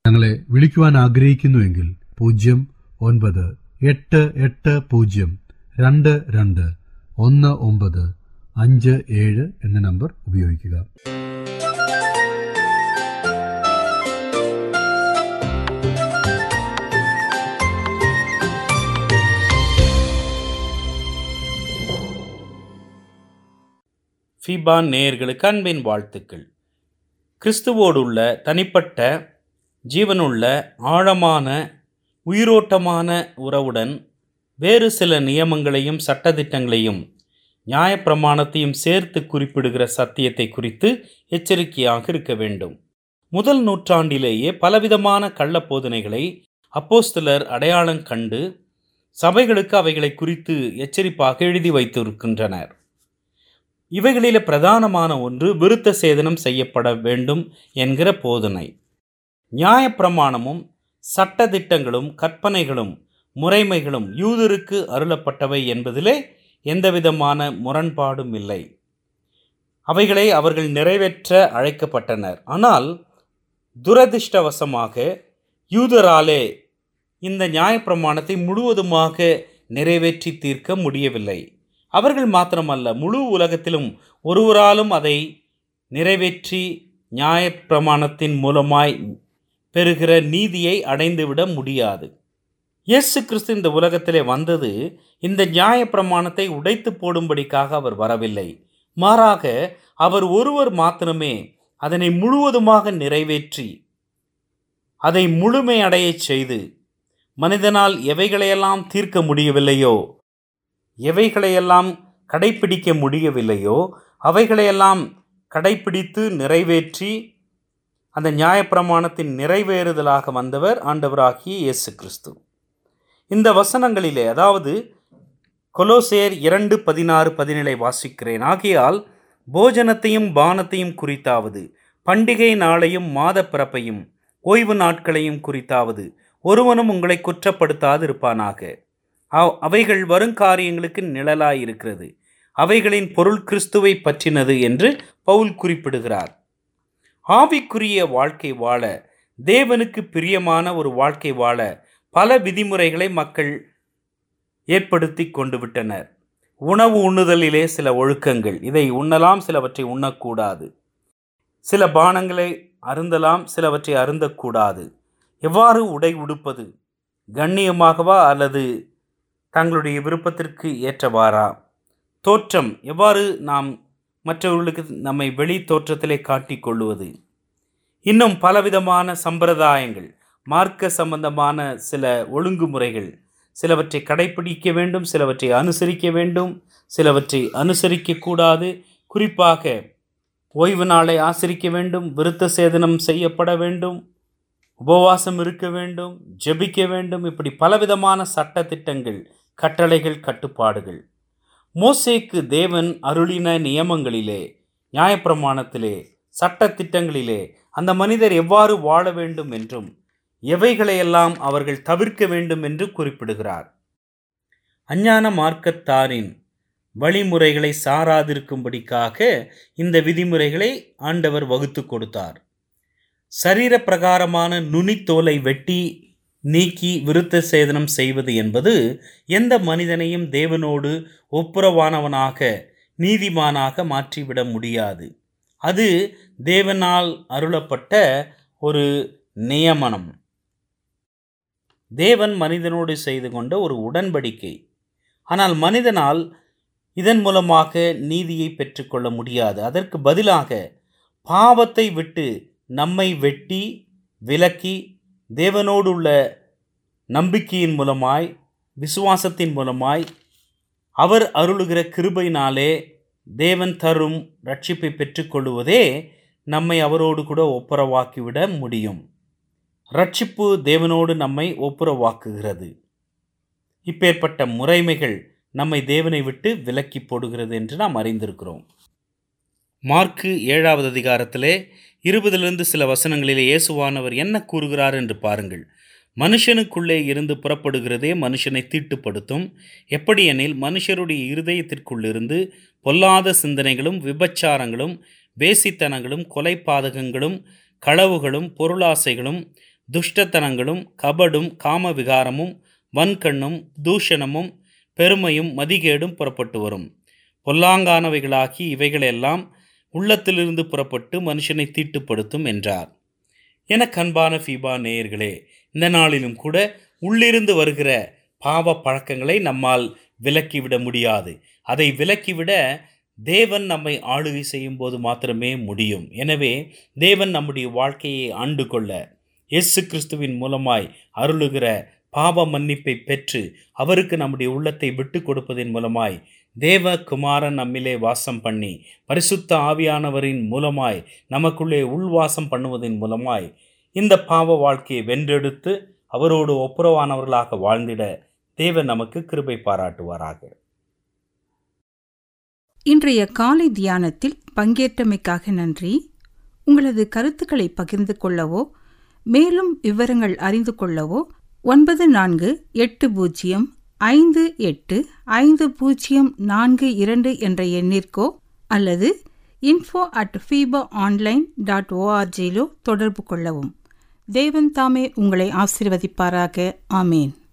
ഞങ്ങളെ വിളിക്കുവാൻ ആഗ്രഹിക്കുന്നുവെങ്കിൽ പൂജ്യം ഒൻപത് എട്ട് എട്ട് പൂജ്യം രണ്ട് രണ്ട് ഒന്ന് ഒമ്പത് അഞ്ച് ഏഴ് എന്ന നമ്പർ ഉപയോഗിക്കുക ஃபீபான் நேயர்களுக்கு அன்பின் வாழ்த்துக்கள் கிறிஸ்துவோடுள்ள தனிப்பட்ட ஜீவனுள்ள ஆழமான உயிரோட்டமான உறவுடன் வேறு சில நியமங்களையும் சட்டதிட்டங்களையும் நியாயப்பிரமாணத்தையும் சேர்த்து குறிப்பிடுகிற சத்தியத்தை குறித்து எச்சரிக்கையாக இருக்க வேண்டும் முதல் நூற்றாண்டிலேயே பலவிதமான கள்ள போதனைகளை அப்போஸ்தலர் அடையாளம் கண்டு சபைகளுக்கு அவைகளை குறித்து எச்சரிப்பாக எழுதி வைத்திருக்கின்றனர் இவைகளிலே பிரதானமான ஒன்று விருத்த சேதனம் செய்யப்பட வேண்டும் என்கிற போதனை நியாயப்பிரமாணமும் சட்டதிட்டங்களும் கற்பனைகளும் முறைமைகளும் யூதருக்கு அருளப்பட்டவை என்பதிலே எந்தவிதமான முரண்பாடும் இல்லை அவைகளை அவர்கள் நிறைவேற்ற அழைக்கப்பட்டனர் ஆனால் துரதிர்ஷ்டவசமாக யூதராலே இந்த நியாயப்பிரமாணத்தை முழுவதுமாக நிறைவேற்றி தீர்க்க முடியவில்லை அவர்கள் மாத்திரமல்ல முழு உலகத்திலும் ஒருவராலும் அதை நிறைவேற்றி நியாயப்பிரமாணத்தின் மூலமாய் பெறுகிற நீதியை அடைந்துவிட முடியாது இயேசு கிறிஸ்து இந்த உலகத்திலே வந்தது இந்த நியாயப்பிரமாணத்தை உடைத்து போடும்படிக்காக அவர் வரவில்லை மாறாக அவர் ஒருவர் மாத்திரமே அதனை முழுவதுமாக நிறைவேற்றி அதை முழுமையடையச் செய்து மனிதனால் எவைகளையெல்லாம் தீர்க்க முடியவில்லையோ எவைகளையெல்லாம் கடைப்பிடிக்க முடியவில்லையோ அவைகளையெல்லாம் கடைப்பிடித்து நிறைவேற்றி அந்த நியாயப்பிரமாணத்தின் நிறைவேறுதலாக வந்தவர் ஆண்டவராகிய இயேசு கிறிஸ்து இந்த வசனங்களிலே அதாவது கொலோசேர் இரண்டு பதினாறு பதினேழை வாசிக்கிறேன் ஆகையால் போஜனத்தையும் பானத்தையும் குறித்தாவது பண்டிகை நாளையும் மாத பிறப்பையும் ஓய்வு நாட்களையும் குறித்தாவது ஒருவனும் உங்களை குற்றப்படுத்தாது இருப்பானாக அவ்- அவைகள் வருங்காரியங்களுக்கு நிழலாயிருக்கிறது அவைகளின் பொருள் கிறிஸ்துவை பற்றினது என்று பவுல் குறிப்பிடுகிறார் ஆவிக்குரிய வாழ்க்கை வாழ தேவனுக்கு பிரியமான ஒரு வாழ்க்கை வாழ பல விதிமுறைகளை மக்கள் ஏற்படுத்தி கொண்டு விட்டனர் உணவு உண்ணுதலிலே சில ஒழுக்கங்கள் இதை உண்ணலாம் சிலவற்றை உண்ணக்கூடாது சில பானங்களை அருந்தலாம் சிலவற்றை அருந்தக்கூடாது எவ்வாறு உடை உடுப்பது கண்ணியமாகவா அல்லது தங்களுடைய விருப்பத்திற்கு ஏற்றவாறா தோற்றம் எவ்வாறு நாம் மற்றவர்களுக்கு நம்மை வெளி தோற்றத்திலே காட்டிக் கொள்ளுவது இன்னும் பலவிதமான சம்பிரதாயங்கள் மார்க்க சம்பந்தமான சில ஒழுங்குமுறைகள் சிலவற்றை கடைப்பிடிக்க வேண்டும் சிலவற்றை அனுசரிக்க வேண்டும் சிலவற்றை அனுசரிக்க கூடாது குறிப்பாக ஓய்வு நாளை ஆசரிக்க வேண்டும் விருத்த சேதனம் செய்யப்பட வேண்டும் உபவாசம் இருக்க வேண்டும் ஜெபிக்க வேண்டும் இப்படி பலவிதமான சட்டதிட்டங்கள் கட்டளைகள் கட்டுப்பாடுகள் மோசேக்கு தேவன் அருளின நியமங்களிலே நியாயப்பிரமாணத்திலே சட்டத்திட்டங்களிலே அந்த மனிதர் எவ்வாறு வாழ வேண்டும் என்றும் எவைகளையெல்லாம் அவர்கள் தவிர்க்க வேண்டும் என்று குறிப்பிடுகிறார் அஞ்ஞான மார்க்கத்தாரின் வழிமுறைகளை சாராதிருக்கும்படிக்காக இந்த விதிமுறைகளை ஆண்டவர் வகுத்து கொடுத்தார் சரீர பிரகாரமான நுனித்தோலை வெட்டி நீக்கி விருத்த சேதனம் செய்வது என்பது எந்த மனிதனையும் தேவனோடு ஒப்புரவானவனாக நீதிமானாக மாற்றிவிட முடியாது அது தேவனால் அருளப்பட்ட ஒரு நியமனம் தேவன் மனிதனோடு செய்து கொண்ட ஒரு உடன்படிக்கை ஆனால் மனிதனால் இதன் மூலமாக நீதியை பெற்றுக்கொள்ள முடியாது அதற்கு பதிலாக பாவத்தை விட்டு நம்மை வெட்டி விலக்கி தேவனோடுள்ள நம்பிக்கையின் மூலமாய் விசுவாசத்தின் மூலமாய் அவர் அருளுகிற கிருபையினாலே தேவன் தரும் ரட்சிப்பை பெற்றுக்கொள்வதே நம்மை அவரோடு கூட ஒப்புரவாக்கிவிட முடியும் ரட்சிப்பு தேவனோடு நம்மை ஒப்புரவாக்குகிறது இப்பேற்பட்ட முறைமைகள் நம்மை தேவனை விட்டு விலக்கி போடுகிறது என்று நாம் அறிந்திருக்கிறோம் மார்க்கு ஏழாவது அதிகாரத்திலே இருபதிலிருந்து சில வசனங்களிலே இயேசுவானவர் என்ன கூறுகிறார் என்று பாருங்கள் மனுஷனுக்குள்ளே இருந்து புறப்படுகிறதே மனுஷனை தீட்டுப்படுத்தும் எப்படியெனில் மனுஷருடைய இருதயத்திற்குள்ளிருந்து பொல்லாத சிந்தனைகளும் விபச்சாரங்களும் வேசித்தனங்களும் கொலைபாதகங்களும் களவுகளும் பொருளாசைகளும் துஷ்டத்தனங்களும் கபடும் காம விகாரமும் வன்கண்ணும் தூஷணமும் பெருமையும் மதிகேடும் புறப்பட்டு வரும் பொல்லாங்கானவைகளாகி இவைகளெல்லாம் உள்ளத்திலிருந்து புறப்பட்டு மனுஷனை தீட்டுப்படுத்தும் என்றார் என கண்பான ஃபீபா நேயர்களே இந்த நாளிலும் கூட உள்ளிருந்து வருகிற பாவ பழக்கங்களை நம்மால் விலக்கிவிட முடியாது அதை விலக்கிவிட தேவன் நம்மை ஆளுகை செய்யும் போது மாத்திரமே முடியும் எனவே தேவன் நம்முடைய வாழ்க்கையை ஆண்டு கொள்ள இயேசு கிறிஸ்துவின் மூலமாய் அருளுகிற பாவ மன்னிப்பை பெற்று அவருக்கு நம்முடைய உள்ளத்தை விட்டு கொடுப்பதன் மூலமாய் தேவ குமாரன் நம்மிலே வாசம் பண்ணி பரிசுத்த ஆவியானவரின் மூலமாய் நமக்குள்ளே உள்வாசம் பண்ணுவதன் மூலமாய் இந்த பாவ வாழ்க்கையை வென்றெடுத்து அவரோடு ஒப்புரவானவர்களாக வாழ்ந்திட தேவன் நமக்கு கிருபை பாராட்டுவாராக இன்றைய காலை தியானத்தில் பங்கேற்றமைக்காக நன்றி உங்களது கருத்துக்களை பகிர்ந்து கொள்ளவோ மேலும் விவரங்கள் அறிந்து கொள்ளவோ ஒன்பது நான்கு எட்டு பூஜ்ஜியம் ஐந்து எட்டு ஐந்து பூஜ்ஜியம் நான்கு இரண்டு என்ற எண்ணிற்கோ அல்லது இன்ஃபோ அட் ஃபீபா ஆன்லைன் டாட் ஓஆர்ஜியிலோ தொடர்பு கொள்ளவும் தேவன் தாமே உங்களை ஆசீர்வதிப்பாராக ஆமேன்